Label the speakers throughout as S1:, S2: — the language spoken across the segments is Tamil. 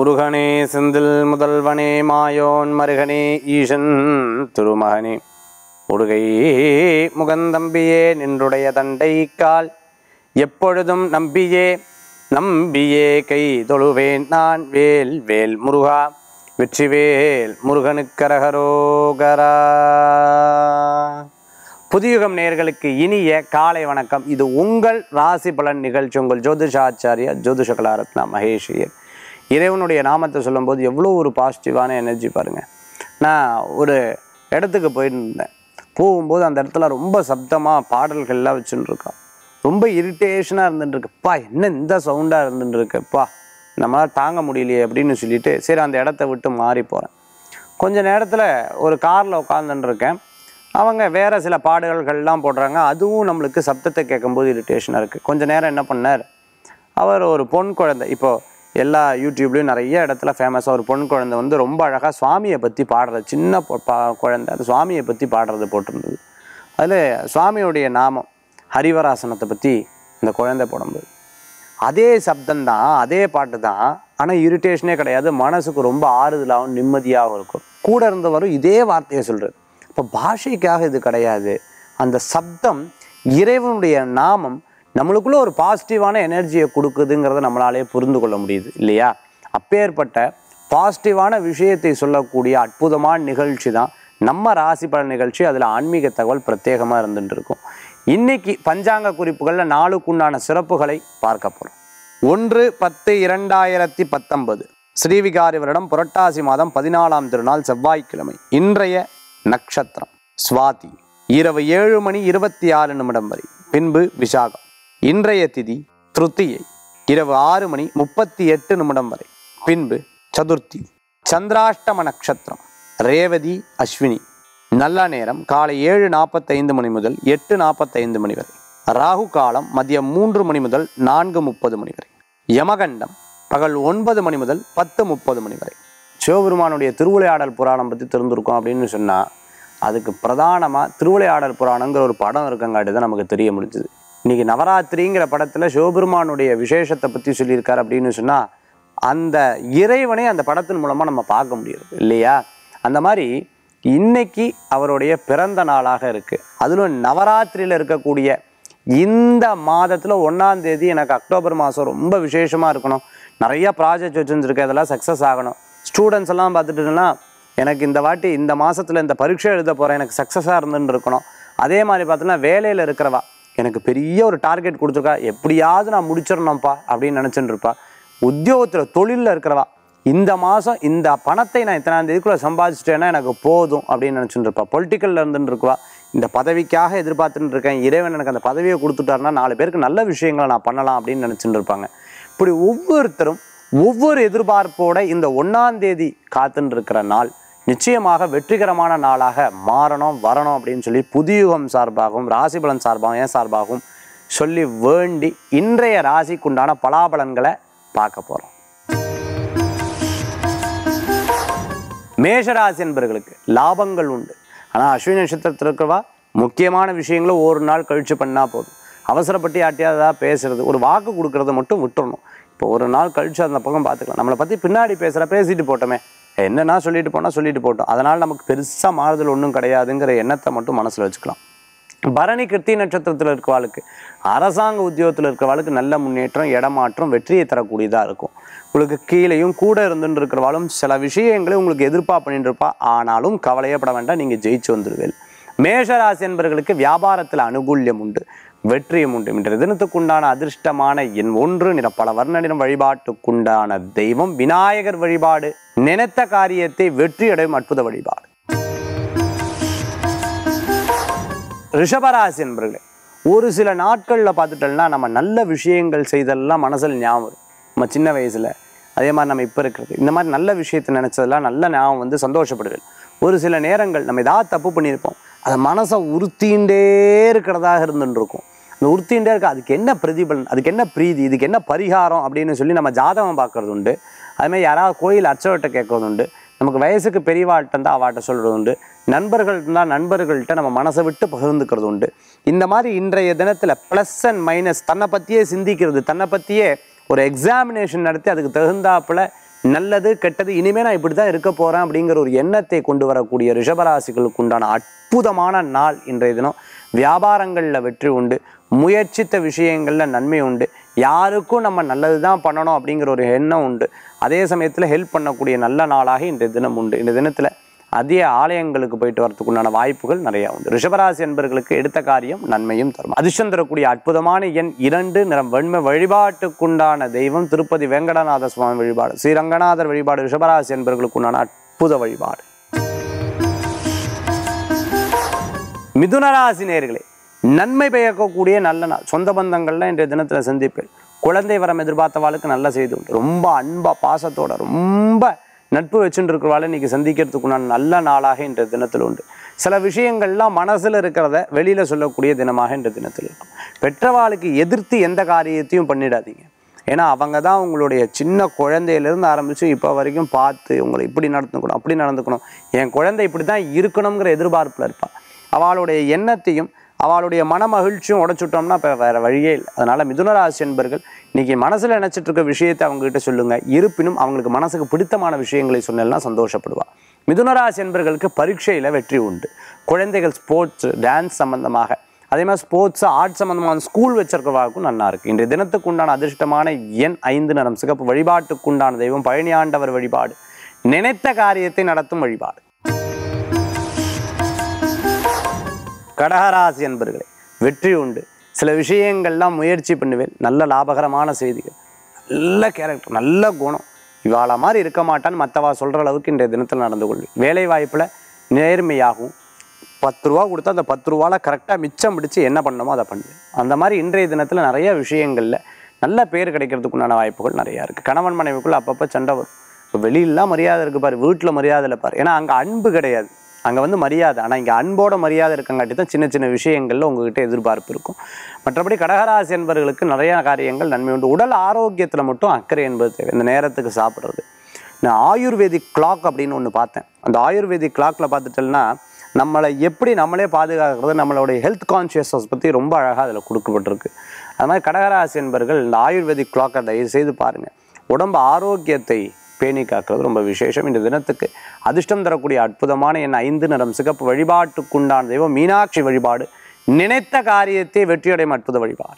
S1: முருகனே செந்தில் முதல்வனே மாயோன் மருகனே ஈசன் திருமகனே முருகை முகந்தம்பியே நின்றுடைய தண்டை கால் எப்பொழுதும் நம்பியே நம்பியே கை தொழுவேன் நான் வேல் வேல் முருகா வெற்றிவேல் முருகனுக்கரகரோகரா புதியுகம் நேயர்களுக்கு இனிய காலை வணக்கம் இது உங்கள் ராசி பலன் நிகழ்ச்சி உங்கள் ஜோதிஷாச்சாரியா ஜோதிஷ கலாரத்னா மகேஷியர் இறைவனுடைய நாமத்தை சொல்லும்போது எவ்வளோ ஒரு பாசிட்டிவான எனர்ஜி பாருங்கள் நான் ஒரு இடத்துக்கு போயிருந்தேன் போகும்போது அந்த இடத்துல ரொம்ப சப்தமாக பாடல்கள்லாம் வச்சுன்னு இருக்கான் ரொம்ப இரிட்டேஷனாக இருந்துட்டு இருக்குப்பா என்ன இந்த சவுண்டாக இருந்துட்டு இருக்குப்பா நம்மளால் தாங்க முடியலையே அப்படின்னு சொல்லிட்டு சரி அந்த இடத்த விட்டு மாறி போகிறேன் கொஞ்ச நேரத்தில் ஒரு காரில் உட்காந்துட்டு இருக்கேன் அவங்க வேறு சில பாடல்கள்லாம் போடுறாங்க அதுவும் நம்மளுக்கு சப்தத்தை கேட்கும்போது இரிட்டேஷனாக இருக்குது கொஞ்ச நேரம் என்ன பண்ணார் அவர் ஒரு பொன் குழந்தை இப்போ எல்லா யூடியூப்லேயும் நிறைய இடத்துல ஃபேமஸாக ஒரு பொன் குழந்தை வந்து ரொம்ப அழகாக சுவாமியை பற்றி பாடுறது சின்ன பொ- பா- குழந்தை அந்த சுவாமியை பற்றி பாடுறது போட்டிருந்தது அதில் சுவாமியுடைய நாமம் ஹரிவராசனத்தை பற்றி இந்த குழந்தை போடும்போது அதே சப்தம் தான் அதே பாட்டு தான் ஆனால் இரிட்டேஷனே கிடையாது மனசுக்கு ரொம்ப ஆறுதலாகவும் நிம்மதியாகவும் இருக்கும் கூட இருந்தவரும் இதே வார்த்தையை சொல்கிறார் இப்போ பாஷைக்காக இது கிடையாது அந்த சப்தம் இறைவனுடைய நாமம் நம்மளுக்குள்ள ஒரு பாசிட்டிவான எனர்ஜியை கொடுக்குதுங்கிறத நம்மளாலே புரிந்து கொள்ள முடியுது இல்லையா அப்பேற்பட்ட பாசிட்டிவான விஷயத்தை சொல்லக்கூடிய அற்புதமான நிகழ்ச்சி தான் நம்ம ராசி பலன் நிகழ்ச்சி அதில் ஆன்மீக தகவல் பிரத்யேகமாக இருந்துட்டு இருக்கும் இன்னைக்கு பஞ்சாங்க குறிப்புகளில் நாளுக்குண்டான சிறப்புகளை பார்க்க போகிறோம் ஒன்று பத்து இரண்டாயிரத்தி பத்தொன்பது ஸ்ரீவிகாரி வருடம் புரட்டாசி மாதம் பதினாலாம் திருநாள் செவ்வாய்க்கிழமை இன்றைய நட்சத்திரம் சுவாதி இரவு ஏழு மணி இருபத்தி ஆறு நிமிடம் வரை பின்பு விசாகம் இன்றைய திதி திருத்தியை இரவு ஆறு மணி முப்பத்தி எட்டு நிமிடம் வரை பின்பு சதுர்த்தி சந்திராஷ்டம நட்சத்திரம் ரேவதி அஸ்வினி நல்ல நேரம் காலை ஏழு நாற்பத்தைந்து மணி முதல் எட்டு நாற்பத்தைந்து மணி வரை ராகு காலம் மதியம் மூன்று மணி முதல் நான்கு முப்பது மணி வரை யமகண்டம் பகல் ஒன்பது மணி முதல் பத்து முப்பது மணி வரை சிவபெருமானுடைய திருவிளையாடல் புராணம் பற்றி தெரிஞ்சிருக்கோம் அப்படின்னு சொன்னால் அதுக்கு பிரதானமாக திருவிளையாடல் புராணங்கிற ஒரு படம் இருக்கங்காட்டி தான் நமக்கு தெரிய முடிஞ்சுது இன்னைக்கு நவராத்திரிங்கிற படத்தில் சிவபெருமானுடைய விசேஷத்தை பற்றி சொல்லியிருக்காரு அப்படின்னு சொன்னால் அந்த இறைவனை அந்த படத்தின் மூலமாக நம்ம பார்க்க முடியுது இல்லையா அந்த மாதிரி இன்னைக்கு அவருடைய பிறந்த நாளாக இருக்கு அதிலும் நவராத்திரியில் இருக்கக்கூடிய இந்த மாதத்தில் ஒன்றாம் தேதி எனக்கு அக்டோபர் மாதம் ரொம்ப விசேஷமாக இருக்கணும் நிறைய ப்ராஜெக்ட் வச்சுருந்துருக்கு அதெல்லாம் சக்ஸஸ் ஆகணும் ஸ்டூடெண்ட்ஸ் எல்லாம் பார்த்துட்டுன்னா எனக்கு இந்த வாட்டி இந்த மாதத்தில் இந்த பரீட்சை எழுத போகிறேன் எனக்கு சக்ஸஸாக இருந்துன்னு இருக்கணும் அதே மாதிரி பார்த்தோன்னா வேலையில் இருக்கிறவா எனக்கு பெரிய ஒரு டார்கெட் கொடுத்துருக்கா எப்படியாவது நான் முடிச்சிடணும்ப்பா அப்படின்னு நினச்சிட்டு இருப்பா உத்தியோகத்தில் தொழிலில் இருக்கிறவா இந்த மாதம் இந்த பணத்தை நான் இத்தனாம் தேதிக்குள்ளே சம்பாதிச்சிட்டேன்னா எனக்கு போதும் அப்படின்னு நினச்சிட்டு இருப்பா பொலிட்டிக்கலில் இருந்துட்டு இருக்குவா இந்த பதவிக்காக எதிர்பார்த்துட்டு இருக்கேன் இறைவன் எனக்கு அந்த பதவியை கொடுத்துட்டாருன்னா நாலு பேருக்கு நல்ல விஷயங்களை நான் பண்ணலாம் அப்படின்னு நினச்சிட்டு இருப்பாங்க இப்படி ஒவ்வொருத்தரும் ஒவ்வொரு எதிர்பார்ப்போட இந்த ஒன்றாம் தேதி காத்துட்டு இருக்கிற நாள் நிச்சயமாக வெற்றிகரமான நாளாக மாறணும் வரணும் அப்படின்னு சொல்லி புதியுகம் சார்பாகவும் ராசிபலன் சார்பாகவும் என் சார்பாகவும் சொல்லி வேண்டி இன்றைய ராசிக்குண்டான பலாபலன்களை பார்க்க போகிறோம் மேஷராசி என்பவர்களுக்கு லாபங்கள் உண்டு ஆனால் அஸ்வினி நட்சத்திரத்தில் இருக்கிறவா முக்கியமான விஷயங்களை ஒரு நாள் கழிச்சு பண்ணால் போதும் அவசரப்பட்டு யார்ட்டையாவதா பேசுறது ஒரு வாக்கு கொடுக்கறத மட்டும் விட்டுறணும் இப்போ ஒரு நாள் கழிச்சு அந்த பக்கம் பார்த்துக்கலாம் நம்மளை பற்றி பின்னாடி பேசுகிற பேசிட்டு போட்டோமே என்னன்னா சொல்லிட்டு போனால் சொல்லிட்டு போட்டோம் அதனால் நமக்கு பெருசாக மாறுதல் ஒன்றும் கிடையாதுங்கிற எண்ணத்தை மட்டும் மனசில் வச்சுக்கலாம் பரணி கிருத்தி நட்சத்திரத்தில் இருக்கிறவாளுக்கு அரசாங்க உத்தியோகத்தில் இருக்கிறவாளுக்கு நல்ல முன்னேற்றம் இடமாற்றம் வெற்றியை தரக்கூடியதாக இருக்கும் உங்களுக்கு கீழேயும் கூட இருந்துட்டு இருக்கிறவாளும் சில விஷயங்களை உங்களுக்கு எதிர்ப்பா பண்ணிட்டு இருப்பா ஆனாலும் கவலையப்பட வேண்டாம் நீங்கள் ஜெயிச்சு வந்துடுவேல் மேஷராசி என்பவர்களுக்கு வியாபாரத்தில் அனுகூல்யம் உண்டு வெற்றியும் உண்டு இன்றைய தினத்துக்குண்டான அதிர்ஷ்டமான எண் ஒன்று நிற பல வர்ண நிறம் வழிபாட்டுக்குண்டான தெய்வம் விநாயகர் வழிபாடு நினைத்த காரியத்தை வெற்றியடையும் அற்புத வழிபாடு ரிஷபராசி என்பர்களே ஒரு சில நாட்களில் பார்த்துட்டோம்னா நம்ம நல்ல விஷயங்கள் செய்தெல்லாம் மனசில் ஞாபகம் வரும் நம்ம சின்ன வயசில் அதே மாதிரி நம்ம இப்போ இருக்கிறது இந்த மாதிரி நல்ல விஷயத்தை நினச்சதெல்லாம் நல்ல ஞாபகம் வந்து சந்தோஷப்படுவேன் ஒரு சில நேரங்கள் நம்ம ஏதாவது தப்பு பண்ணியிருப்போம் அதை மனசை உறுத்திண்டே இருக்கிறதாக இருந்துட்டு இருக்கும் அந்த உறுத்திண்டே இருக்க அதுக்கு என்ன பிரதிபலன் அதுக்கு என்ன பிரீதி இதுக்கு என்ன பரிகாரம் அப்படின்னு சொல்லி நம்ம ஜாதகம் பார்க்கறது உண்டு அதுமாதிரி யாராவது கோயில் அர்ச்சகர்கிட்ட கேட்கறது உண்டு நமக்கு வயசுக்கு பெரியவாட்ட இருந்தால் அவாட்ட சொல்கிறது உண்டு நண்பர்கள் இருந்தால் நண்பர்கள்ட்ட நம்ம மனசை விட்டு பகிர்ந்துக்கிறது உண்டு இந்த மாதிரி இன்றைய தினத்தில் ப்ளஸ் அண்ட் மைனஸ் தன்னை பற்றியே சிந்திக்கிறது தன்னை பற்றியே ஒரு எக்ஸாமினேஷன் நடத்தி அதுக்கு தகுந்தாப்புல நல்லது கெட்டது இனிமே நான் இப்படி தான் இருக்க போறேன் அப்படிங்கிற ஒரு எண்ணத்தை கொண்டு வரக்கூடிய ரிஷபராசிகளுக்கு உண்டான அற்புதமான நாள் இன்றைய தினம் வியாபாரங்களில் வெற்றி உண்டு முயற்சித்த விஷயங்களில் நன்மை உண்டு யாருக்கும் நம்ம நல்லது தான் பண்ணணும் அப்படிங்கிற ஒரு எண்ணம் உண்டு அதே சமயத்தில் ஹெல்ப் பண்ணக்கூடிய நல்ல நாளாக இன்றைய தினம் உண்டு இந்த தினத்தில் அதிக ஆலயங்களுக்கு போயிட்டு வரதுக்கு உண்டான வாய்ப்புகள் நிறைய உண்டு ரிஷபராசி என்பர்களுக்கு எடுத்த காரியம் நன்மையும் தரும் அதிர்ஷ்டம் தரக்கூடிய அற்புதமான எண் இரண்டு நிறம் வெண்மை வழிபாட்டுக்குண்டான தெய்வம் திருப்பதி வெங்கடநாத சுவாமி வழிபாடு ஸ்ரீரங்கநாதர் வழிபாடு ரிஷபராசி என்பர்களுக்கு உண்டான அற்புத வழிபாடு மிதுனராசி நேர்களே நன்மை பயக்கக்கூடிய நல்ல நாள் சொந்த பந்தங்கள்லாம் இன்றைய தினத்தில் சந்திப்பேன் குழந்தை வரம் எதிர்பார்த்தவாளுக்கு நல்ல செய்தி உண்டு ரொம்ப அன்பா பாசத்தோட ரொம்ப நட்பு வச்சுட்டு இருக்கிறவாள் இன்னைக்கு சந்திக்கிறதுக்குண்டான நல்ல நாளாக இன்றைய தினத்தில் உண்டு சில விஷயங்கள்லாம் மனசில் இருக்கிறத வெளியில் சொல்லக்கூடிய தினமாக இன்றைய தினத்தில் இருக்கும் பெற்றவாளுக்கு எதிர்த்து எந்த காரியத்தையும் பண்ணிடாதீங்க ஏன்னா அவங்க தான் உங்களுடைய சின்ன குழந்தையிலேருந்து ஆரம்பித்து இப்போ வரைக்கும் பார்த்து உங்களை இப்படி நடந்துக்கணும் அப்படி நடந்துக்கணும் என் குழந்தை இப்படி தான் இருக்கணுங்கிற எதிர்பார்ப்பில் இருப்பாள் அவளுடைய எண்ணத்தையும் அவளுடைய மன மகிழ்ச்சியும் உடைச்சுட்டோம்னா இப்போ வேறு வழியே இல்லை அதனால் மிதுனராசி என்பர்கள் இன்னைக்கு மனசில் நினச்சிட்டு இருக்க விஷயத்தை அவங்ககிட்ட சொல்லுங்கள் இருப்பினும் அவங்களுக்கு மனசுக்கு பிடித்தமான விஷயங்களை சொன்னேன்னா சந்தோஷப்படுவா மிதுனராசி என்பர்களுக்கு பரீட்சையில் வெற்றி உண்டு குழந்தைகள் ஸ்போர்ட்ஸ் டான்ஸ் சம்பந்தமாக அதே மாதிரி ஸ்போர்ட்ஸ் ஆர்ட் சம்பந்தமான ஸ்கூல் வச்சிருக்கிறவாருக்கும் நல்லா இருக்கு இன்றைய தினத்துக்கு உண்டான அதிர்ஷ்டமான எண் ஐந்து நிறம் சிகப்பு வழிபாட்டுக்கு உண்டான தெய்வம் பழனி ஆண்டவர் வழிபாடு நினைத்த காரியத்தை நடத்தும் வழிபாடு கடகராசி என்பர்களே வெற்றி உண்டு சில விஷயங்கள்லாம் முயற்சி பண்ணுவேன் நல்ல லாபகரமான செய்திகள் நல்ல கேரக்டர் நல்ல குணம் இவாள மாதிரி இருக்க மாட்டான்னு மற்றவா சொல்கிற அளவுக்கு இன்றைய தினத்தில் நடந்து கொள்வேன் வேலை வாய்ப்பில் நேர்மையாகவும் பத்து ரூபா கொடுத்தா அந்த பத்து ரூபாவில் கரெக்டாக மிச்சம் பிடிச்சி என்ன பண்ணணுமோ அதை பண்ணுவேன் அந்த மாதிரி இன்றைய தினத்தில் நிறைய விஷயங்களில் நல்ல பேர் கிடைக்கிறதுக்குண்டான வாய்ப்புகள் நிறையா இருக்குது கணவன் மனைவிக்குள்ள அப்பப்போ சண்டை வரும் இப்போ வெளியிலாம் மரியாதை இருக்கு பாரு வீட்டில் மரியாதை இல்லை பாரு ஏன்னா அங்கே அன்பு கிடையாது அங்கே வந்து மரியாதை ஆனால் இங்கே அன்போட மரியாதை இருக்கங்காட்டி தான் சின்ன சின்ன விஷயங்களில் உங்ககிட்ட எதிர்பார்ப்பு இருக்கும் மற்றபடி கடகராசி என்பவர்களுக்கு நிறைய காரியங்கள் நன்மை உண்டு உடல் ஆரோக்கியத்தில் மட்டும் அக்கறை என்பது தேவை இந்த நேரத்துக்கு சாப்பிட்றது நான் ஆயுர்வேதிக் கிளாக் அப்படின்னு ஒன்று பார்த்தேன் அந்த ஆயுர்வேதிக் கிளாக்ல பார்த்துட்டேன்னா நம்மளை எப்படி நம்மளே பாதுகாக்கிறது நம்மளுடைய ஹெல்த் கான்ஷியஸ்னஸ் பற்றி ரொம்ப அழகாக அதில் கொடுக்கப்பட்டிருக்கு அது மாதிரி கடகராசி என்பர்கள் இந்த ஆயுர்வேதிக் கிளாக்கை தயவு செய்து பாருங்கள் உடம்பு ஆரோக்கியத்தை பேணி காக்கிறது ரொம்ப விசேஷம் இந்த தினத்துக்கு அதிர்ஷ்டம் தரக்கூடிய அற்புதமான என் ஐந்து நிறம் சிகப்பு வழிபாட்டுக்குண்டான தெய்வம் மீனாட்சி வழிபாடு நினைத்த காரியத்தை வெற்றியடையும் அற்புத வழிபாடு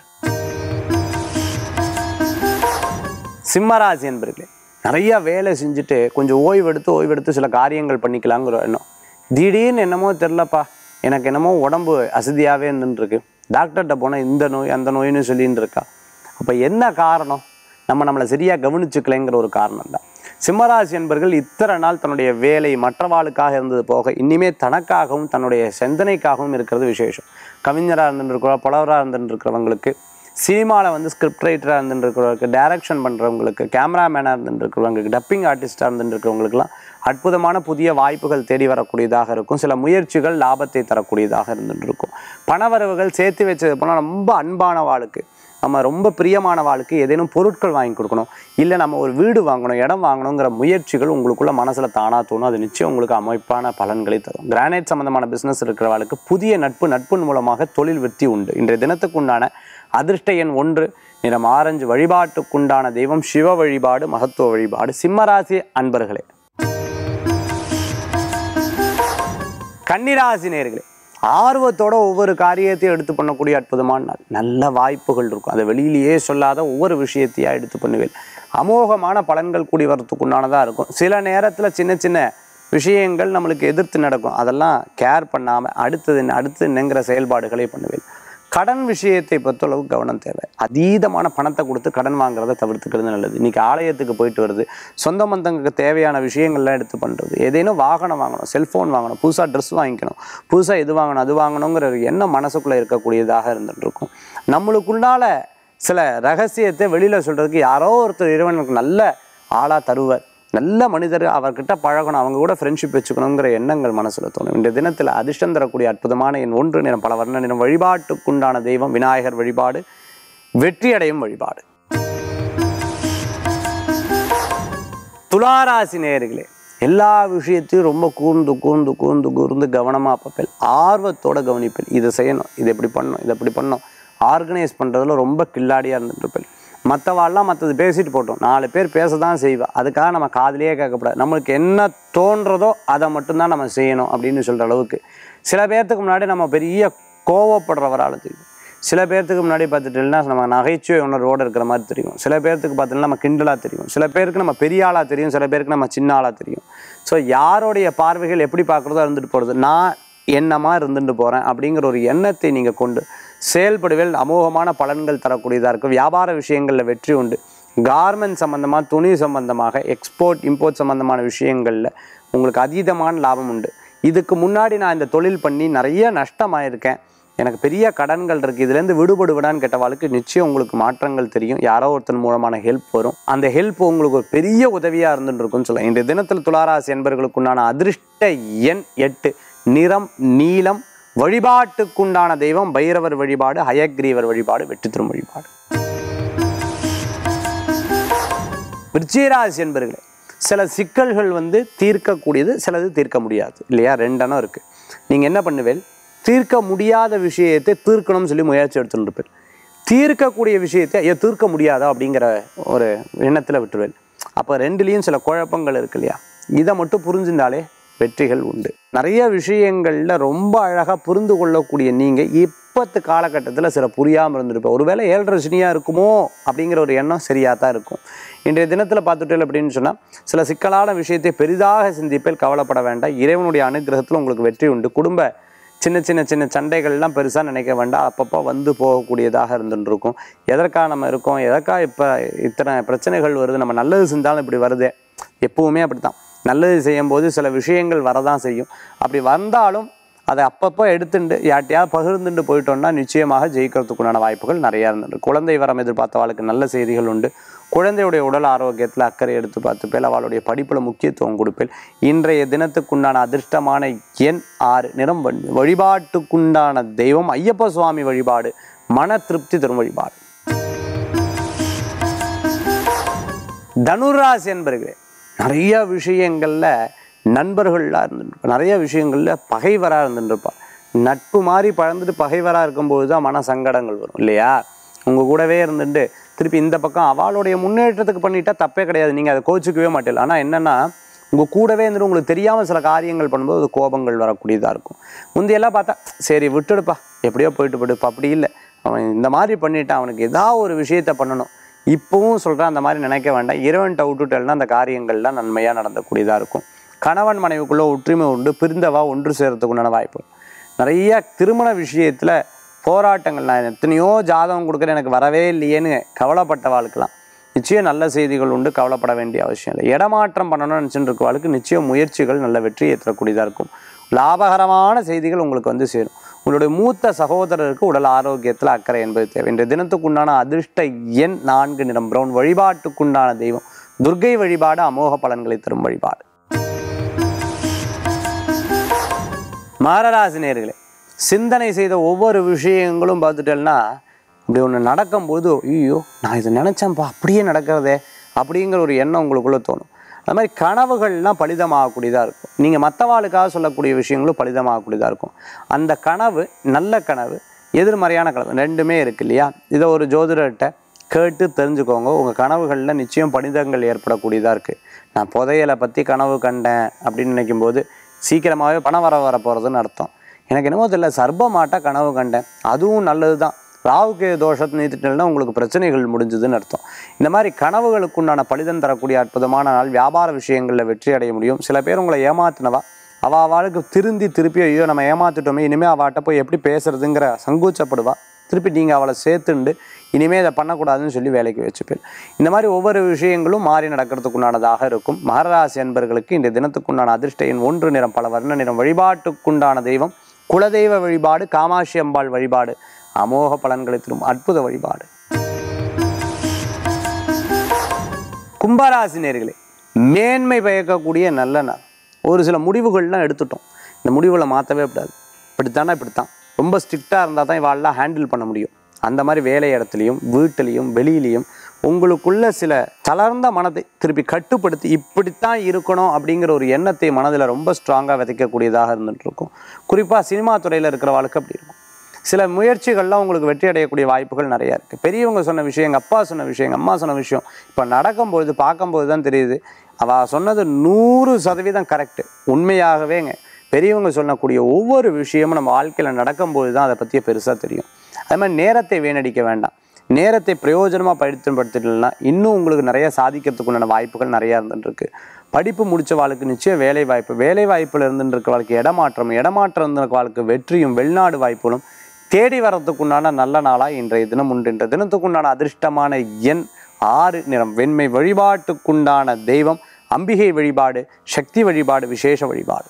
S1: சிம்மராசி என்பர்களே நிறைய வேலை செஞ்சுட்டு கொஞ்சம் ஓய்வெடுத்து ஓய்வெடுத்து சில காரியங்கள் பண்ணிக்கலாங்கிற எண்ணம் திடீர்னு என்னமோ தெரிலப்பா எனக்கு என்னமோ உடம்பு அசதியாகவே இருந்துருக்கு டாக்டர்கிட்ட போனால் இந்த நோய் அந்த நோயின்னு சொல்லின்னு இருக்கா அப்போ என்ன காரணம் நம்ம நம்மளை சரியாக கவனிச்சுக்கலைங்கிற ஒரு காரணம் தான் சிம்மராசி என்பர்கள் இத்தனை நாள் தன்னுடைய வேலை மற்றவாளுக்காக இருந்தது போக இனிமே தனக்காகவும் தன்னுடைய சிந்தனைக்காகவும் இருக்கிறது விசேஷம் கவிஞராக இருந்துருக்கிறோம் புலவராக இருந்துருக்கிறவங்களுக்கு சினிமாவில் வந்து ஸ்கிரிப்ட் ரைட்டராக இருந்துருக்கிறவங்களுக்கு டைரக்ஷன் பண்ணுறவங்களுக்கு கேமராமேனாக இருந்துருக்கிறவங்களுக்கு டப்பிங் ஆர்டிஸ்டாக இருந்துருக்கிறவங்களுக்குலாம் அற்புதமான புதிய வாய்ப்புகள் தேடி வரக்கூடியதாக இருக்கும் சில முயற்சிகள் லாபத்தை தரக்கூடியதாக இருந்துட்டு இருக்கும் பணவரவுகள் சேர்த்து வச்சது போனால் ரொம்ப அன்பான வாழ்க்கை நம்ம ரொம்ப பிரியமான வாழ்க்கை ஏதேனும் பொருட்கள் வாங்கி கொடுக்கணும் இல்லை நம்ம ஒரு வீடு வாங்கணும் இடம் வாங்கணுங்கிற முயற்சிகள் உங்களுக்குள்ள மனசில் தானாக தோணும் அது நிச்சயம் உங்களுக்கு அமைப்பான பலன்களை தரும் கிரானைட் சம்பந்தமான பிஸ்னஸ் இருக்கிறவர்களுக்கு புதிய நட்பு நட்பின் மூலமாக தொழில் வெற்றி உண்டு இன்றைய தினத்துக்கு உண்டான அதிர்ஷ்ட எண் ஒன்று நிறம் ஆரஞ்சு வழிபாட்டுக்குண்டான தெய்வம் சிவ வழிபாடு மகத்துவ வழிபாடு சிம்மராசி அன்பர்களே கன்னிராசி நேர்களே ஆர்வத்தோட ஒவ்வொரு காரியத்தையும் எடுத்து பண்ணக்கூடிய அற்புதமான நாள் நல்ல வாய்ப்புகள் இருக்கும் அதை வெளியிலேயே சொல்லாத ஒவ்வொரு விஷயத்தையா எடுத்து பண்ணுவேன் அமோகமான பலன்கள் கூடி வரத்துக்கு உண்டானதாக இருக்கும் சில நேரத்தில் சின்ன சின்ன விஷயங்கள் நம்மளுக்கு எதிர்த்து நடக்கும் அதெல்லாம் கேர் பண்ணாமல் அடுத்தது என்ன அடுத்து என்னங்கிற செயல்பாடுகளை பண்ணுவேன் கடன் விஷயத்தை பொறுத்தளவு கவனம் தேவை அதீதமான பணத்தை கொடுத்து கடன் வாங்குறத தவிர்த்துக்கிறது நல்லது இன்னைக்கு ஆலயத்துக்கு போயிட்டு வருது சொந்த பந்தங்களுக்கு தேவையான விஷயங்கள்லாம் எடுத்து பண்ணுறது ஏதேனும் வாகனம் வாங்கணும் செல்ஃபோன் வாங்கணும் புதுசாக ட்ரெஸ் வாங்கிக்கணும் புதுசாக இது வாங்கணும் அது வாங்கணுங்கிற ஒரு எண்ணம் மனசுக்குள்ளே இருக்கக்கூடியதாக இருந்துட்டு இருக்கும் நம்மளுக்குள்ளால சில ரகசியத்தை வெளியில் சொல்கிறதுக்கு யாரோ ஒருத்தர் இறைவனுக்கு நல்ல ஆளாக தருவர் நல்ல மனிதர் அவர்கிட்ட பழகணும் அவங்க கூட ஃப்ரெண்ட்ஷிப் வச்சுக்கணுங்கிற எண்ணங்கள் மனசில் தோணும் இந்த தினத்தில் அதிர்ஷ்டம் தரக்கூடிய அற்புதமான என் ஒன்று நிறம் பல வர்ண நிறம் வழிபாட்டுக்குண்டான தெய்வம் விநாயகர் வழிபாடு வெற்றியடையும் வழிபாடு துளாராசி நேயர்களே எல்லா விஷயத்தையும் ரொம்ப கூர்ந்து கூர்ந்து கூர்ந்து கூர்ந்து கவனமாக பார்ப்பேன் ஆர்வத்தோட கவனிப்பேன் இதை செய்யணும் இதை எப்படி பண்ணணும் இதை எப்படி பண்ணணும் ஆர்கனைஸ் பண்ணுறதுல ரொம்ப கில்லாடியாக இருந்துட்டு இருப்பேன் மற்றவாள்லாம் மற்றது பேசிட்டு போட்டோம் நாலு பேர் பேச தான் செய்வா அதுக்காக நம்ம காதுலயே கேட்கக்கூடாது நம்மளுக்கு என்ன தோன்றதோ அதை மட்டும்தான் நம்ம செய்யணும் அப்படின்னு சொல்கிற அளவுக்கு சில பேர்த்துக்கு முன்னாடி நம்ம பெரிய கோவப்படுறவரால் தெரியும் சில பேர்த்துக்கு முன்னாடி பார்த்துட்டீங்கன்னா நம்ம நகைச்சுவை உணர்வோடு இருக்கிற மாதிரி தெரியும் சில பேர்த்துக்கு பார்த்தீங்கன்னா நம்ம கிண்டலாக தெரியும் சில பேருக்கு நம்ம பெரிய ஆளாக தெரியும் சில பேருக்கு நம்ம சின்ன ஆளாக தெரியும் ஸோ யாருடைய பார்வைகள் எப்படி பார்க்குறதோ இருந்துட்டு போகிறது நான் என்னமா இருந்துட்டு போகிறேன் அப்படிங்கிற ஒரு எண்ணத்தை நீங்கள் கொண்டு செயல்படுவேல் அமோகமான பலன்கள் தரக்கூடியதாக இருக்கும் வியாபார விஷயங்களில் வெற்றி உண்டு கார்மெண்ட் சம்மந்தமாக துணி சம்மந்தமாக எக்ஸ்போர்ட் இம்போர்ட் சம்மந்தமான விஷயங்களில் உங்களுக்கு அதீதமான லாபம் உண்டு இதுக்கு முன்னாடி நான் இந்த தொழில் பண்ணி நிறைய நஷ்டமாயிருக்கேன் எனக்கு பெரிய கடன்கள் இருக்குது இதுலேருந்து விடுபடுவிடான்னு கேட்டவாளுக்கு நிச்சயம் உங்களுக்கு மாற்றங்கள் தெரியும் யாரோ ஒருத்தன் மூலமான ஹெல்ப் வரும் அந்த ஹெல்ப் உங்களுக்கு ஒரு பெரிய உதவியாக இருந்துட்டு இருக்கும்னு சொல்லலாம் இன்றைய தினத்தில் துளாராசி என்பவர்களுக்குண்டான அதிர்ஷ்ட எண் எட்டு நிறம் நீலம் வழிபாட்டுக்குண்டான தெய்வம் பைரவர் வழிபாடு ஹயக்ரீவர் வழிபாடு வெற்றி தரும் வழிபாடு விருச்சிகராசி என்பர்களே சில சிக்கல்கள் வந்து தீர்க்கக்கூடியது சிலது தீர்க்க முடியாது இல்லையா ரெண்டெண்ணம் இருக்குது நீங்கள் என்ன பண்ணுவேல் தீர்க்க முடியாத விஷயத்தை தீர்க்கணும்னு சொல்லி முயற்சி எடுத்துட்டு இருப்பேன் தீர்க்கக்கூடிய விஷயத்தை ஐயோ தீர்க்க முடியாதா அப்படிங்கிற ஒரு எண்ணத்தில் விட்டுருவேன் அப்போ ரெண்டுலேயும் சில குழப்பங்கள் இருக்கு இல்லையா இதை மட்டும் புரிஞ்சுட்டாலே வெற்றிகள் உண்டு நிறைய விஷயங்களில் ரொம்ப அழகாக புரிந்து கொள்ளக்கூடிய நீங்கள் இப்பத்து காலகட்டத்தில் சில புரியாமல் இருந்திருப்பேன் ஒருவேளை ஏழரை சனியாக இருக்குமோ அப்படிங்கிற ஒரு எண்ணம் சரியாக தான் இருக்கும் இன்றைய தினத்தில் பார்த்துட்டேன் அப்படின்னு சொன்னால் சில சிக்கலான விஷயத்தை பெரிதாக சிந்திப்பில் கவலைப்பட வேண்டாம் இறைவனுடைய அனுகிரகத்தில் உங்களுக்கு வெற்றி உண்டு குடும்ப சின்ன சின்ன சின்ன சண்டைகள்லாம் பெருசாக நினைக்க வேண்டாம் அப்பப்போ வந்து போகக்கூடியதாக இருந்துட்டு இருக்கும் எதற்காக நம்ம இருக்கோம் எதற்காக இப்போ இத்தனை பிரச்சனைகள் வருது நம்ம நல்லது செஞ்சாலும் இப்படி வருதே எப்பவுமே அப்படி தான் நல்லது செய்யும்போது சில விஷயங்கள் வரதான் செய்யும் அப்படி வந்தாலும் அதை அப்பப்போ எடுத்துட்டு யார்ட்டையாவது பகிர்ந்துட்டு போயிட்டோம்னா நிச்சயமாக ஜெயிக்கிறதுக்குண்டான வாய்ப்புகள் நிறையா இருந்துட்டு குழந்தை வரம் எதிர்பார்த்தவாளுக்கு நல்ல செய்திகள் உண்டு குழந்தையுடைய உடல் ஆரோக்கியத்தில் அக்கறை எடுத்து பார்த்துப்பேல் அவளுடைய படிப்பில் முக்கியத்துவம் கொடுப்பேன் இன்றைய தினத்துக்குண்டான அதிர்ஷ்டமான எண் ஆறு நிறம் வண்ணு. வழிபாட்டுக்குண்டான தெய்வம் ஐயப்ப சுவாமி வழிபாடு மன திருப்தி தரும் வழிபாடு தனுராசி என்பர்களே நிறைய விஷயங்களில் நண்பர்களாக இருந்துட்டு நிறைய விஷயங்களில் பகைவராக இருந்துட்டுருப்பா நட்பு மாதிரி பழந்துட்டு பகைவராக இருக்கும்போது தான் மன சங்கடங்கள் வரும் இல்லையா உங்கள் கூடவே இருந்துட்டு திருப்பி இந்த பக்கம் அவளுடைய முன்னேற்றத்துக்கு பண்ணிட்டா தப்பே கிடையாது நீங்கள் அதை கோச்சிக்கவே மாட்டேல ஆனால் என்னென்னா உங்கள் கூடவே இருந்துட்டு உங்களுக்கு தெரியாமல் சில காரியங்கள் பண்ணும்போது அது கோபங்கள் வரக்கூடியதாக இருக்கும் முந்தையெல்லாம் பார்த்தா சரி விட்டுடுப்பா எப்படியோ போயிட்டு போயிடுப்பா அப்படி இல்லை அவன் இந்த மாதிரி பண்ணிட்டான் அவனுக்கு ஏதாவது ஒரு விஷயத்த பண்ணணும் இப்பவும் சொல்கிறேன் அந்த மாதிரி நினைக்க வேண்டாம் இறைவன்கிட்ட விட்டுட்டேன்னா அந்த காரியங்கள்லாம் நன்மையாக நடந்தக்கூடியதாக இருக்கும் கணவன் மனைவிக்குள்ளே ஒற்றுமை உண்டு பிரிந்தவா ஒன்று சேர்றதுக்கு உண்டான வாய்ப்பு நிறைய திருமண விஷயத்தில் போராட்டங்கள் நான் எத்தனையோ ஜாதகம் கொடுக்குறேன் எனக்கு வரவே இல்லையேன்னு கவலைப்பட்ட வாழ்க்கலாம் நிச்சயம் நல்ல செய்திகள் உண்டு கவலைப்பட வேண்டிய அவசியம் இல்லை இடமாற்றம் பண்ணணும்னு நினச்சிட்டு இருக்கவாளுக்கு நிச்சயம் முயற்சிகள் நல்ல வெற்றியை தரக்கூடியதாக இருக்கும் லாபகரமான செய்திகள் உங்களுக்கு வந்து சேரும் உங்களுடைய மூத்த சகோதரருக்கு உடல் ஆரோக்கியத்தில் அக்கறை என்பது தேவை இன்றைய தினத்துக்குண்டான அதிர்ஷ்ட எண் நான்கு நிறம் பிரவுன் வழிபாட்டுக்குண்டான தெய்வம் துர்க்கை வழிபாடு அமோக பலன்களை தரும் வழிபாடு மாரராசி நேர்களே சிந்தனை செய்த ஒவ்வொரு விஷயங்களும் பார்த்துட்டேன்னா இப்படி ஒன்று நடக்கும்போது ஐயோ நான் இதை நினச்சேன்ப்பா அப்படியே நடக்கிறதே அப்படிங்கிற ஒரு எண்ணம் உங்களுக்குள்ளே தோணும் அது மாதிரி கனவுகள்லாம் பலிதமாகக்கூடியதாக இருக்கும் நீங்கள் மற்றவாளுக்காக சொல்லக்கூடிய விஷயங்களும் பலிதமாகக்கூடியதாக இருக்கும் அந்த கனவு நல்ல கனவு எதிர்மறையான கனவு ரெண்டுமே இருக்கு இல்லையா இதை ஒரு ஜோதிடர்கிட்ட கேட்டு தெரிஞ்சுக்கோங்க உங்கள் கனவுகளில் நிச்சயம் பணிதங்கள் ஏற்படக்கூடியதாக இருக்குது நான் புதையலை பற்றி கனவு கண்டேன் அப்படின்னு நினைக்கும்போது சீக்கிரமாகவே பணம் வர வர போகிறதுன்னு அர்த்தம் எனக்கு என்னமோ தெரியல சர்ப்பமாட்டா கனவு கண்டேன் அதுவும் நல்லது தான் ராவுக்கு தோஷத்தை நீத்துட்டேன்னா உங்களுக்கு பிரச்சனைகள் முடிஞ்சதுன்னு அர்த்தம் இந்த மாதிரி கனவுகளுக்குண்டான பலிதம் தரக்கூடிய அற்புதமான நாள் வியாபார விஷயங்களில் வெற்றி அடைய முடியும் சில பேர் உங்களை ஏமாத்தினவா அவள் அவளுக்கு திருந்தி திருப்பி ஐயோ நம்ம ஏமாத்திட்டோமே இனிமேல் அவட்ட போய் எப்படி பேசுறதுங்கிற சங்கூச்சப்படுவா திருப்பி நீங்கள் அவளை சேர்த்துண்டு இனிமேல் இதை பண்ணக்கூடாதுன்னு சொல்லி வேலைக்கு வச்சுப்பேன் இந்த மாதிரி ஒவ்வொரு விஷயங்களும் மாறி நடக்கிறதுக்குண்டானதாக இருக்கும் மகராசி என்பர்களுக்கு இந்த தினத்துக்குண்டான அதிர்ஷ்ட எண் ஒன்று நிறம் பல வர்ண நிறம் வழிபாட்டுக்குண்டான தெய்வம் குலதெய்வ வழிபாடு காமாட்சி அம்பாள் வழிபாடு அமோக பலன்களை தரும் அற்புத வழிபாடு கும்பராசி நேர்களே மேன்மை பயக்கக்கூடிய நல்ல நாள் ஒரு சில முடிவுகள்லாம் எடுத்துட்டோம் இந்த முடிவுகளை மாற்றவே கூடாது இப்படித்தானே இப்படித்தான் ரொம்ப ஸ்ட்ரிக்டாக இருந்தால் தான் இவாளெலாம் ஹேண்டில் பண்ண முடியும் அந்த மாதிரி வேலை இடத்துலையும் வீட்டிலையும் வெளியிலையும் உங்களுக்குள்ள சில தளர்ந்த மனதை திருப்பி கட்டுப்படுத்தி இப்படித்தான் இருக்கணும் அப்படிங்கிற ஒரு எண்ணத்தை மனதில் ரொம்ப ஸ்ட்ராங்காக விதைக்கக்கூடியதாக இருந்துட்டு இருக்கும் குறிப்பாக சினிமா துறையில் இருக்கிற வாழ்க்கை அப்படி இருக்கும் சில முயற்சிகள்லாம் உங்களுக்கு வெற்றி அடையக்கூடிய வாய்ப்புகள் நிறையா இருக்குது பெரியவங்க சொன்ன விஷயம் எங்கள் அப்பா சொன்ன விஷயம் எங்கள் அம்மா சொன்ன விஷயம் இப்போ நடக்கும்பொழுது பார்க்கும்போது தான் தெரியுது அவள் சொன்னது நூறு சதவீதம் கரெக்டு உண்மையாகவேங்க பெரியவங்க சொல்லக்கூடிய ஒவ்வொரு விஷயமும் நம்ம வாழ்க்கையில் நடக்கும்போது தான் அதை பற்றிய பெருசாக தெரியும் அது மாதிரி நேரத்தை வீணடிக்க வேண்டாம் நேரத்தை பிரயோஜனமாக பயன்படுத்திட்டீங்கன்னா இன்னும் உங்களுக்கு நிறைய சாதிக்கிறதுக்கு உண்டான வாய்ப்புகள் நிறையா இருந்துட்டு இருக்கு படிப்பு முடிச்ச வாழ்க்கை நிச்சயம் வேலை வாய்ப்பு வேலை வாய்ப்பில் இருந்துட்டு இருக்க வாழ்க்கை இடமாற்றம் இடமாற்றம் இருந்திருக்க வாழ்க்கை வெற்றியும் வெளிநாடு வாய்ப்புகளும் தேடி வரத்துக்குண்டான நல்ல நாளாக இன்றைய தினம் உண்டு இன்றைய தினத்துக்குண்டான அதிர்ஷ்டமான எண் ஆறு நிறம் வெண்மை வழிபாட்டுக்குண்டான தெய்வம் அம்பிகை வழிபாடு சக்தி வழிபாடு விசேஷ வழிபாடு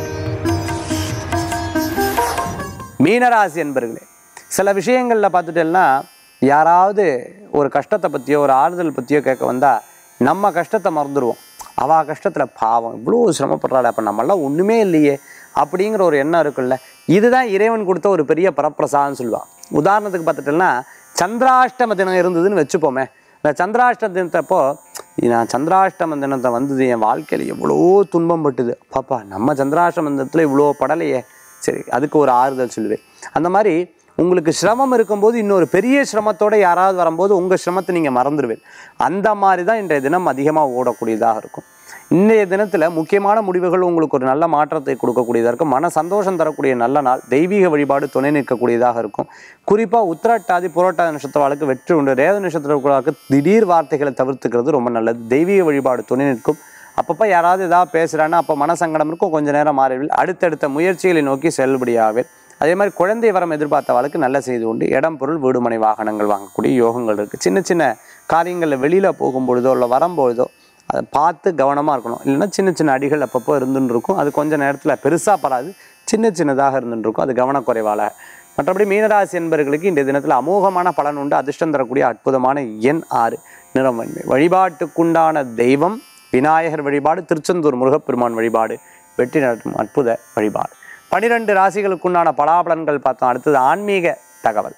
S1: மீனராசி என்பர்களே சில விஷயங்களில் பார்த்துட்டேன்னா யாராவது ஒரு கஷ்டத்தை பற்றியோ ஒரு ஆறுதல் பற்றியோ கேட்க வந்தால் நம்ம கஷ்டத்தை மறந்துடுவோம் அவள் கஷ்டத்தில் பாவம் இவ்வளோ சிரமப்படுறாள் அப்போ நம்மளாம் ஒன்றுமே இல்லையே அப்படிங்கிற ஒரு எண்ணம் இருக்குல்ல இதுதான் இறைவன் கொடுத்த ஒரு பெரிய பரப்பிரசாதம்னு சொல்லுவாள் உதாரணத்துக்கு பார்த்துட்டோம்னா சந்திராஷ்டம தினம் இருந்ததுன்னு வச்சுப்போமே இந்த சந்திராஷ்டம தினத்தப்போ நான் சந்திராஷ்டம தினத்தை வந்தது என் வாழ்க்கையில் எவ்வளோ துன்பம் பட்டுது பாப்பா நம்ம சந்திராஷ்டம தினத்தில் இவ்வளோ படலையே சரி அதுக்கு ஒரு ஆறுதல் சொல்லுவேன் அந்த மாதிரி உங்களுக்கு சிரமம் இருக்கும்போது இன்னொரு பெரிய சிரமத்தோட யாராவது வரும்போது உங்கள் சிரமத்தை நீங்கள் மறந்துடுவேன் அந்த மாதிரி தான் இன்றைய தினம் அதிகமாக ஓடக்கூடியதாக இருக்கும் இன்றைய தினத்தில் முக்கியமான முடிவுகள் உங்களுக்கு ஒரு நல்ல மாற்றத்தை கொடுக்கக்கூடியதாக இருக்கும் மன சந்தோஷம் தரக்கூடிய நல்ல நாள் தெய்வீக வழிபாடு துணை நிற்கக்கூடியதாக இருக்கும் குறிப்பாக உத்திரட்டாதி புரட்டாதி நட்சத்திரவாளுக்கு வெற்றி உண்டு ரேத நட்சத்திரவாளுக்கு திடீர் வார்த்தைகளை தவிர்த்துக்கிறது ரொம்ப நல்லது தெய்வீக வழிபாடு துணை நிற்கும் அப்பப்போ யாராவது ஏதாவது பேசுகிறான்னா அப்போ மனசங்கடம் இருக்கும் கொஞ்ச நேரம் மாறிவில் அடுத்தடுத்த முயற்சிகளை நோக்கி செல்லுபடியாவே அதே மாதிரி குழந்தை வரம் எதிர்பார்த்தவளுக்கு நல்ல செய்தி உண்டு இடம் பொருள் வீடுமனை வாகனங்கள் வாங்கக்கூடிய யோகங்கள் இருக்குது சின்ன சின்ன காரியங்களில் வெளியில் போகும்பொழுதோ இல்லை வரும்பொழுதோ அதை பார்த்து கவனமாக இருக்கணும் இல்லைன்னா சின்ன சின்ன அடிகள் அப்பப்போ இருந்துன்னு இருக்கும் அது கொஞ்சம் நேரத்தில் பெருசாக படாது சின்ன சின்னதாக இருந்துட்டு இருக்கும் அது கவனக்குறைவால் மற்றபடி மீனராசி என்பவர்களுக்கு இந்த தினத்தில் அமோகமான பலன் உண்டு அதிர்ஷ்டம் தரக்கூடிய அற்புதமான எண் ஆறு நிறம் வெண்மை வழிபாட்டுக்குண்டான தெய்வம் விநாயகர் வழிபாடு திருச்செந்தூர் முருகப்பெருமான் வழிபாடு வெற்றி நடத்தும் அற்புத வழிபாடு பனிரெண்டு ராசிகளுக்குண்டான பலாபலன்கள் பார்த்தோம் அடுத்தது ஆன்மீக தகவல்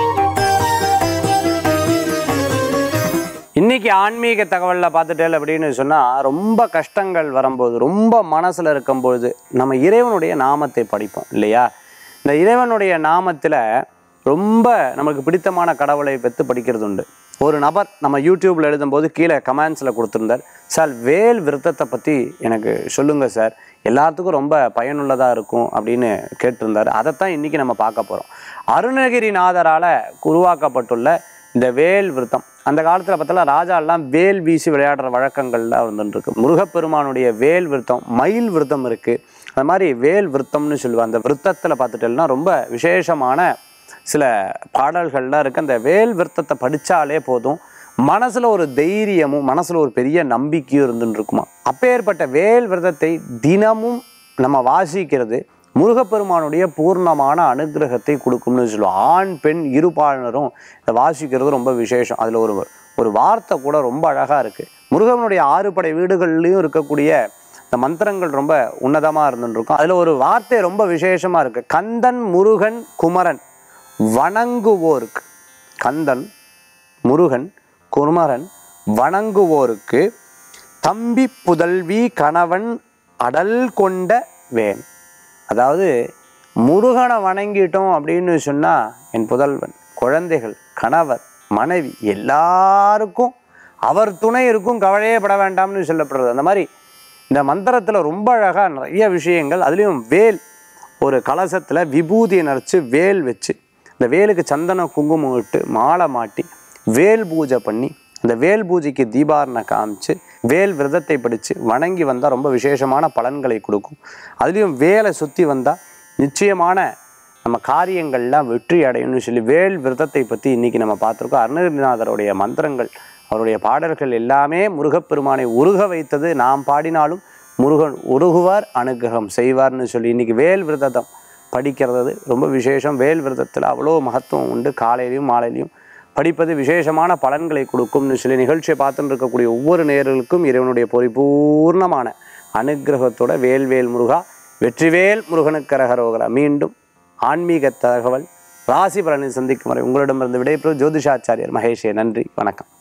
S1: இன்னைக்கு ஆன்மீக தகவலில் பார்த்துட்டேன் அப்படின்னு சொன்னால் ரொம்ப கஷ்டங்கள் வரும்போது ரொம்ப மனசில் இருக்கும்பொழுது நம்ம இறைவனுடைய நாமத்தை படிப்போம் இல்லையா இந்த இறைவனுடைய நாமத்தில் ரொம்ப நமக்கு பிடித்தமான கடவுளை பெற்று படிக்கிறது உண்டு ஒரு நபர் நம்ம யூடியூப்பில் எழுதும்போது கீழே கமெண்ட்ஸில் கொடுத்துருந்தார் சார் வேல் விருத்தத்தை பற்றி எனக்கு சொல்லுங்கள் சார் எல்லாத்துக்கும் ரொம்ப பயனுள்ளதாக இருக்கும் அப்படின்னு கேட்டிருந்தார் அதைத்தான் இன்றைக்கி நம்ம பார்க்க போகிறோம் அருணகிரிநாதரால் உருவாக்கப்பட்டுள்ள இந்த வேல் விருத்தம் அந்த காலத்தில் பார்த்தா ராஜாலாம் வேல் வீசி விளையாடுற வழக்கங்கள்லாம் இருந்துருக்கு முருகப்பெருமானுடைய வேல் விருத்தம் மயில் விருத்தம் இருக்குது அந்த மாதிரி வேல் விருத்தம்னு சொல்லுவாங்க அந்த விருத்தத்தில் பார்த்துட்டேன்னா ரொம்ப விசேஷமான சில பாடல்கள்லாம் இருக்குது அந்த வேல் விருத்தத்தை படித்தாலே போதும் மனசில் ஒரு தைரியமும் மனசில் ஒரு பெரிய நம்பிக்கையும் இருந்துன்னு இருக்குமா அப்பேற்பட்ட வேல் விரதத்தை தினமும் நம்ம வாசிக்கிறது முருகப்பெருமானுடைய பூர்ணமான அனுகிரகத்தை கொடுக்கும்னு சொல்லுவோம் ஆண் பெண் இருபாலனரும் இதை வாசிக்கிறது ரொம்ப விசேஷம் அதில் ஒரு ஒரு வார்த்தை கூட ரொம்ப அழகாக இருக்குது முருகனுடைய ஆறு படை வீடுகள்லையும் இருக்கக்கூடிய இந்த மந்திரங்கள் ரொம்ப உன்னதமாக இருந்துருக்கும் அதில் ஒரு வார்த்தை ரொம்ப விசேஷமாக இருக்குது கந்தன் முருகன் குமரன் வணங்குவோருக்கு கந்தன் முருகன் குமரன் வணங்குவோருக்கு தம்பி புதல்வி கணவன் அடல் கொண்ட வேன் அதாவது முருகனை வணங்கிட்டோம் அப்படின்னு சொன்னால் என் புதல்வன் குழந்தைகள் கணவர் மனைவி எல்லாருக்கும் அவர் துணை இருக்கும் கவலையே பட வேண்டாம்னு சொல்லப்படுறது அந்த மாதிரி இந்த மந்திரத்தில் ரொம்ப அழகாக நிறைய விஷயங்கள் அதுலேயும் வேல் ஒரு கலசத்தில் விபூதியை நரைச்சி வேல் வச்சு இந்த வேலுக்கு சந்தன குங்குமம் விட்டு மாலை மாட்டி வேல் பூஜை பண்ணி அந்த வேல் பூஜைக்கு தீபாரணை காமிச்சு வேல் விரதத்தை படித்து வணங்கி வந்தால் ரொம்ப விசேஷமான பலன்களை கொடுக்கும் அதுலேயும் வேலை சுற்றி வந்தால் நிச்சயமான நம்ம காரியங்கள்லாம் வெற்றி அடையும்னு சொல்லி வேல் விரதத்தை பற்றி இன்றைக்கி நம்ம பார்த்துருக்கோம் அருணகிரிநாதருடைய மந்திரங்கள் அவருடைய பாடல்கள் எல்லாமே முருகப்பெருமானை உருக வைத்தது நாம் பாடினாலும் முருகன் உருகுவார் அனுகிரகம் செய்வார்னு சொல்லி இன்றைக்கி வேல் விரதம் படிக்கிறது ரொம்ப விசேஷம் வேல் விரதத்தில் அவ்வளோ மகத்துவம் உண்டு காலையிலையும் மாலையிலையும் படிப்பது விசேஷமான பலன்களை கொடுக்கும்னு சொல்லி நிகழ்ச்சியை பார்த்துட்டு இருக்கக்கூடிய ஒவ்வொரு நேர்களுக்கும் இறைவனுடைய பரிபூர்ணமான அனுகிரகத்தோட வேல்வேல் முருகா வெற்றிவேல் முருகனுக்கு அரகரோகரா மீண்டும் ஆன்மீக தகவல் ராசி பலனை சந்திக்கும் வரை உங்களிடமிருந்து விடைபெறும் ஜோதிஷாச்சாரியர் மகேஷே நன்றி வணக்கம்